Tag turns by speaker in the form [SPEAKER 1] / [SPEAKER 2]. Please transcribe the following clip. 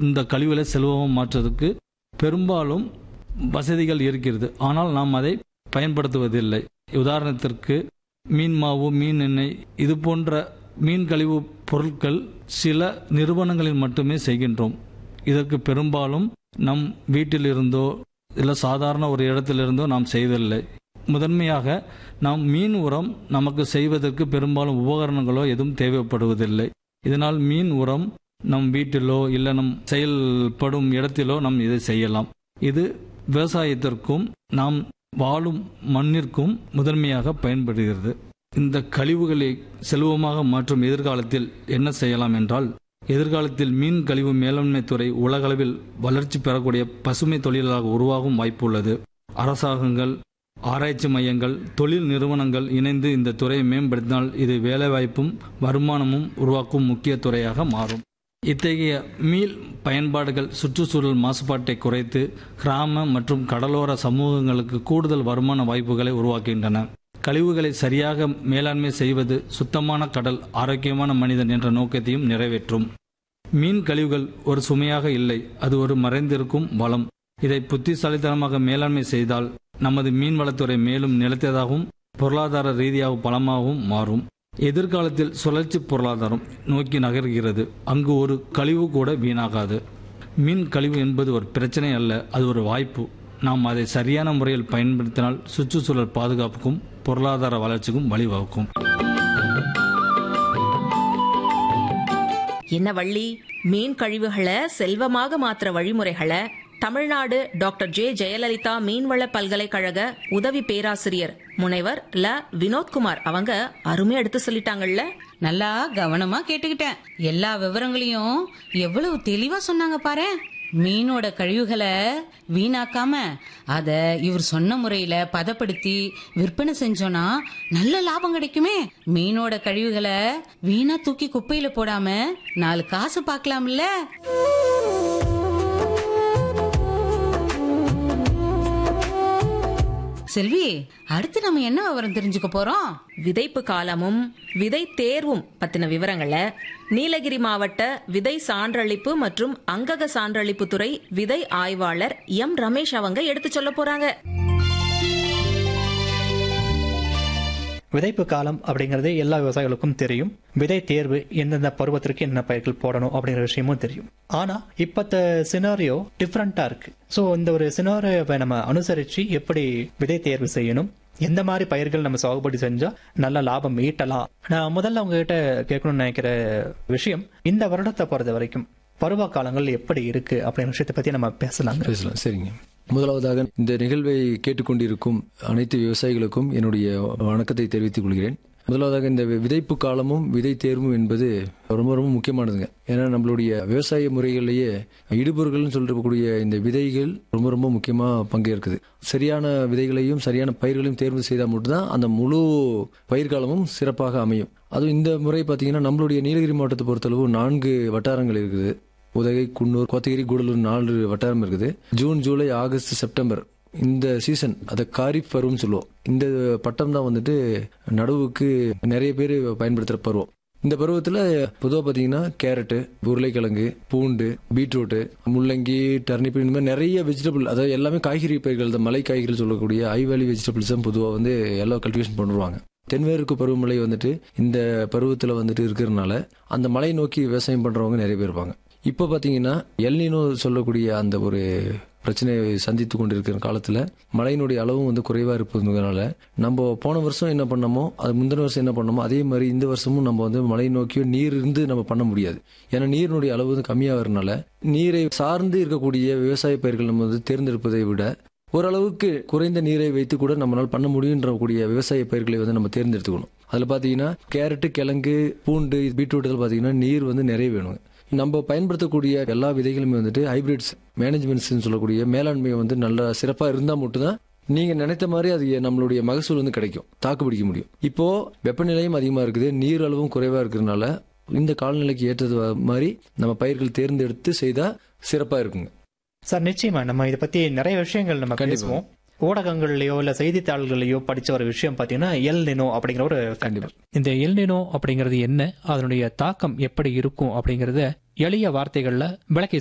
[SPEAKER 1] இந்த கழிவுகளை செல்வமாக மாற்றுவதற்கு பெரும்பாலும் வசதிகள் இருக்கிறது ஆனால் நாம் அதை பயன்படுத்துவதில்லை உதாரணத்திற்கு மீன் மாவு மீன் எண்ணெய் இது போன்ற மீன் கழிவு பொருட்கள் சில நிறுவனங்களில் மட்டுமே செய்கின்றோம் இதற்கு பெரும்பாலும் நம் வீட்டிலிருந்தோ இல்லை சாதாரண ஒரு இடத்திலிருந்தோ நாம் செய்வதில்லை முதன்மையாக நாம் மீன் உரம் நமக்கு செய்வதற்கு பெரும்பாலும் உபகரணங்களோ எதுவும் தேவைப்படுவதில்லை இதனால் மீன் உரம் நம் வீட்டிலோ இல்லை நம் செயல்படும் இடத்திலோ நாம் இதை செய்யலாம் இது விவசாயத்திற்கும் நாம் வாழும் மண்ணிற்கும் முதன்மையாக பயன்படுகிறது இந்த கழிவுகளை செல்வமாக மாற்றும் எதிர்காலத்தில் என்ன செய்யலாம் என்றால் எதிர்காலத்தில் மீன் கழிவு மேலாண்மை துறை உலகளவில் வளர்ச்சி பெறக்கூடிய பசுமை தொழிலாக உருவாகும் வாய்ப்பு உள்ளது அரசாங்கங்கள் ஆராய்ச்சி மையங்கள் தொழில் நிறுவனங்கள் இணைந்து இந்த துறையை மேம்படுத்தினால் இது வேலைவாய்ப்பும் வருமானமும் உருவாக்கும் முக்கிய துறையாக மாறும் இத்தகைய மீள் பயன்பாடுகள் சுற்றுச்சூழல் மாசுபாட்டை குறைத்து கிராம மற்றும் கடலோர சமூகங்களுக்கு கூடுதல் வருமான வாய்ப்புகளை உருவாக்குகின்றன கழிவுகளை சரியாக மேலாண்மை செய்வது சுத்தமான கடல் ஆரோக்கியமான மனிதன் என்ற நோக்கத்தையும் நிறைவேற்றும் மீன் கழிவுகள் ஒரு சுமையாக இல்லை அது ஒரு மறைந்திருக்கும் வளம் இதை புத்திசாலித்தனமாக மேலாண்மை செய்தால் நமது மீன்வளத்துறை மேலும் நிலைத்ததாகவும் பொருளாதார ரீதியாக பலமாகவும் மாறும் எதிர்காலத்தில் சுழற்சி பொருளாதாரம் நோக்கி நகர்கிறது அங்கு ஒரு கழிவு கூட வீணாகாது மீன் கழிவு என்பது ஒரு பிரச்சனை அல்ல அது ஒரு வாய்ப்பு நாம் அதை சரியான முறையில் பயன்படுத்தினால் சுற்றுச்சூழல் பாதுகாப்புக்கும் பொருளாதார வளர்ச்சிக்கும் வழிவகுக்கும்
[SPEAKER 2] என்ன வள்ளி மீன் கழிவுகளை செல்வமாக மாத்துற வழிமுறைகளை தமிழ்நாடு டாக்டர் ஜே ஜெயலலிதா மீன்வள பல்கலைக்கழக உதவி பேராசிரியர் முனைவர் ல வினோத்குமார் அவங்க அருமையா எடுத்து சொல்லிட்டாங்கல்ல
[SPEAKER 3] நல்லா கவனமா கேட்டுக்கிட்டேன் எல்லா விவரங்களையும் எவ்வளவு தெளிவா சொன்னாங்க பாரு மீனோட கழிவுகளை வீணாக்காம அத இவர் சொன்ன முறையில பதப்படுத்தி விற்பனை செஞ்சோம்னா நல்ல லாபம் கிடைக்குமே மீனோட கழிவுகளை வீணா தூக்கி குப்பையில போடாம நாலு காசு பார்க்கலாம்ல செல்வி அடுத்து நம்ம என்ன விவரம் தெரிஞ்சுக்க போறோம்
[SPEAKER 2] விதைப்பு காலமும் விதை தேர்வும் பத்தின விவரங்களை நீலகிரி மாவட்ட விதை சான்றளிப்பு மற்றும் அங்கக சான்றளிப்பு துறை விதை ஆய்வாளர் எம் ரமேஷ் அவங்க எடுத்து சொல்ல போறாங்க
[SPEAKER 4] விதைப்பு காலம் அப்படிங்கிறது எல்லா விவசாயிகளுக்கும் தெரியும் விதை தேர்வு எந்தெந்த பருவத்திற்கு என்ன பயிர்கள் போடணும் அப்படிங்கிற விஷயமும் தெரியும் ஆனா இப்பத்த சினாரியோ டிஃப்ரெண்டா இருக்கு ஸோ இந்த ஒரு சினாரியோவை நம்ம அனுசரிச்சு எப்படி விதை தேர்வு செய்யணும் எந்த மாதிரி பயிர்கள் நம்ம சாகுபடி செஞ்சா நல்ல லாபம் ஈட்டலாம் நான் முதல்ல உங்ககிட்ட கேட்கணும்னு நினைக்கிற விஷயம் இந்த வருடத்தை பொறுத்த வரைக்கும் பருவ காலங்கள் எப்படி இருக்கு அப்படிங்கிற விஷயத்தை பத்தி நம்ம பேசலாங்க
[SPEAKER 5] பேசலாம் சரிங்க முதலாவதாக இந்த நிகழ்வை கேட்டுக்கொண்டிருக்கும் அனைத்து விவசாயிகளுக்கும் என்னுடைய வணக்கத்தை தெரிவித்துக் கொள்கிறேன் முதலாவதாக இந்த விதைப்பு காலமும் விதை தேர்வும் என்பது ரொம்ப ரொம்ப முக்கியமானதுங்க ஏன்னா நம்மளுடைய விவசாய முறைகளிலேயே இடுபொருள்கள்னு சொல்லக்கூடிய இந்த விதைகள் ரொம்ப ரொம்ப முக்கியமா பங்கேற்குது சரியான விதைகளையும் சரியான பயிர்களையும் தேர்வு செய்தால் மட்டும்தான் அந்த முழு பயிர்காலமும் சிறப்பாக அமையும் அதுவும் இந்த முறை பார்த்தீங்கன்னா நம்மளுடைய நீலகிரி மாவட்டத்தை பொறுத்தளவு நான்கு வட்டாரங்கள் இருக்குது உதகை குன்னூர் கோத்தகிரி கூடலூர் நாலு வட்டாரம் இருக்குது ஜூன் ஜூலை ஆகஸ்ட் செப்டம்பர் இந்த சீசன் அதை காரிஃப் பருவம்னு சொல்லுவோம் இந்த பட்டம் தான் வந்துட்டு நடவுக்கு நிறைய பேர் பயன்படுத்துகிற பருவம் இந்த பருவத்தில் பொதுவாக பார்த்தீங்கன்னா கேரட்டு உருளைக்கிழங்கு பூண்டு பீட்ரூட்டு முள்ளங்கி டர்னிப் இந்த மாதிரி நிறைய வெஜிடபிள் அதாவது எல்லாமே காய்கறி பயிர்கள் தான் மலை காய்கறிகள் சொல்லக்கூடிய ஐவேலி வெஜிடபிள்ஸ் தான் பொதுவாக வந்து எல்லாம் கல்டிவேஷன் பண்ணுவாங்க தென்மேற்கு பருவமழை வந்துட்டு இந்த பருவத்தில் வந்துட்டு இருக்கிறதுனால அந்த மலை நோக்கி விவசாயம் பண்ணுறவங்க நிறைய பேர் இருப்பாங்க இப்போ பார்த்தீங்கன்னா எல்னினோ சொல்லக்கூடிய அந்த ஒரு பிரச்சனையை சந்தித்து கொண்டிருக்கிற காலத்தில் மழையினுடைய அளவும் வந்து குறைவாக இருப்பதுனால நம்ம போன வருஷம் என்ன பண்ணோமோ அது முந்தின வருஷம் என்ன பண்ணோமோ அதே மாதிரி இந்த வருஷமும் நம்ம வந்து மழை நோக்கியோ நீர் இருந்து நம்ம பண்ண முடியாது ஏன்னா நீரினுடைய அளவு வந்து கம்மியாகிறதுனால நீரை சார்ந்து இருக்கக்கூடிய விவசாய பயிர்கள் நம்ம வந்து தேர்ந்தெடுப்பதை விட ஓரளவுக்கு குறைந்த நீரை வைத்து கூட நம்மளால் பண்ண முடியுன்ற கூடிய விவசாய பயிர்களை வந்து நம்ம தேர்ந்தெடுத்துக்கணும் அதில் பார்த்தீங்கன்னா கேரட்டு கிழங்கு பூண்டு பீட்ரூட் இதில் பார்த்தீங்கன்னா நீர் வந்து நிறைய வேணுங்க நம்ம பயன்படுத்தக்கூடிய எல்லா விதைகளுமே வந்துட்டு ஹைபிரிட்ஸ் மேனேஜ்மெண்ட்ஸ் சொல்லக்கூடிய மேலாண்மையை வந்து நல்லா சிறப்பாக இருந்தால் மட்டும்தான் நீங்க நினைத்த மாதிரி அது நம்மளுடைய மகசூல் வந்து கிடைக்கும் தாக்கு பிடிக்க முடியும் இப்போ வெப்பநிலையும் அதிகமாக இருக்குது நீர் அளவும் குறைவாக இருக்கிறதுனால இந்த காலநிலைக்கு ஏற்றது மாதிரி நம்ம பயிர்கள் தேர்ந்தெடுத்து செய்தா சிறப்பாக இருக்குங்க
[SPEAKER 4] சார் நிச்சயமா நம்ம இதை பத்தி நிறைய விஷயங்கள் நம்ம
[SPEAKER 5] கண்டிப்பா.
[SPEAKER 4] பேசுவோம் ஊடகங்கள்லயோ இல்ல செய்தித்தாள்கள்லயோ படிச்ச ஒரு விஷயம் பாத்தீங்கன்னா எல் நினோ அப்படிங்கிற ஒரு
[SPEAKER 5] கண்டிப்பா.
[SPEAKER 4] factor. இந்த எல் நினோ அப்படிங்கிறது என்ன அதனுடைய தாக்கம் எப்படி இருக்கும் அப்படிங்கறத எளிய வார்த்தைகள்ல விளக்கி